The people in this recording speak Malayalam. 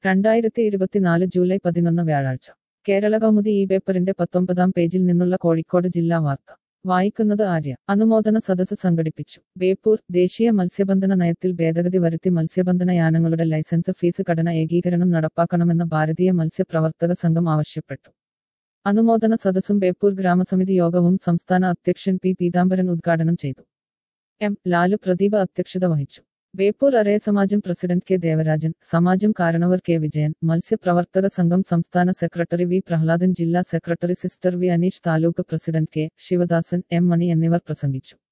രണ്ടായിരത്തി ഇരുപത്തിനാല് ജൂലൈ പതിനൊന്ന് വ്യാഴാഴ്ച കേരള കൗമുദി ഈ പേപ്പറിന്റെ പത്തൊമ്പതാം പേജിൽ നിന്നുള്ള കോഴിക്കോട് ജില്ലാ വാർത്ത വായിക്കുന്നത് ആര്യ അനുമോദന സദസ്സ് സംഘടിപ്പിച്ചു ബേപ്പൂർ ദേശീയ മത്സ്യബന്ധന നയത്തിൽ ഭേദഗതി വരുത്തി മത്സ്യബന്ധന യാനങ്ങളുടെ ലൈസൻസ് ഫീസ് ഘടന ഏകീകരണം നടപ്പാക്കണമെന്ന് ഭാരതീയ മത്സ്യപ്രവർത്തക സംഘം ആവശ്യപ്പെട്ടു അനുമോദന സദസ്സും ബേപ്പൂർ ഗ്രാമസമിതി യോഗവും സംസ്ഥാന അധ്യക്ഷൻ പി പീതാംബരൻ ഉദ്ഘാടനം ചെയ്തു എം ലാലു പ്രദീപ അധ്യക്ഷത വഹിച്ചു ബേപ്പൂർ അരയ സമാജം പ്രസിഡന്റ് കെ ദേവരാജൻ സമാജം കാരണവർ കെ വിജയൻ മത്സ്യപ്രവർത്തക സംഘം സംസ്ഥാന സെക്രട്ടറി വി പ്രഹ്ലാദൻ ജില്ലാ secretary sister V Aneesh taluk president K Sivadasan M Mani എന്നിവർ പ്രസംഗിച്ചു